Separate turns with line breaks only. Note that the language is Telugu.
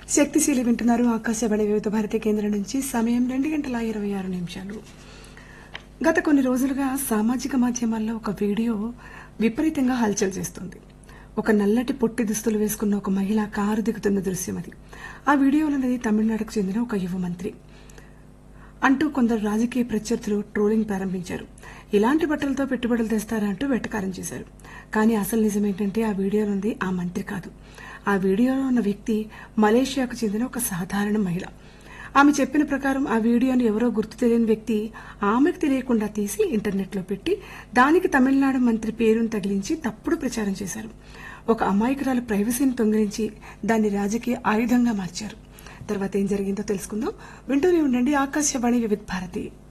శక్తిశీలి వింటున్నారు ఆకాశవాణి వివిధ భారతి కేంద్రం నుంచి సమయం రెండు గంటల ఇరవై ఆరు నిమిషాలు గత కొన్ని రోజులుగా సామాజిక మాధ్యమాల్లో ఒక వీడియో విపరీతంగా హల్చల్ చేస్తుంది ఒక నల్లటి పొట్టి దుస్తులు వేసుకున్న ఒక మహిళ కారు దిగుతున్న దృశ్యం అది ఆ వీడియోలోది తమిళనాడుకు చెందిన ఒక యువ మంత్రి అంటూ కొందరు రాజకీయ ప్రత్యర్థులు ట్రోలింగ్ ప్రారంభించారు ఇలాంటి బట్టలతో పెట్టుబడులు తెస్తారా అంటూ వెటకారం చేశారు కానీ అసలు నిజం ఏంటంటే ఆ వీడియోలో ఉంది ఆ మంత్రి కాదు ఆ వీడియోలో ఉన్న వ్యక్తి మలేషియాకు చెందిన ఒక సాధారణ మహిళ ఆమె చెప్పిన ప్రకారం ఆ వీడియోను ఎవరో గుర్తు తెలియని వ్యక్తి ఆమెకు తెలియకుండా తీసి ఇంటర్నెట్లో పెట్టి దానికి తమిళనాడు మంత్రి పేరును తగిలించి తప్పుడు ప్రచారం చేశారు ఒక అమాయకురాలు ప్రైవసీని దొంగిలించి దాన్ని రాజకీయ ఆయుధంగా మార్చారు తర్వాత ఏం జరిగిందో తెలుసుకుందాం వింటూనే ఉండండి ఆకాశవాణి వివిధ భారతి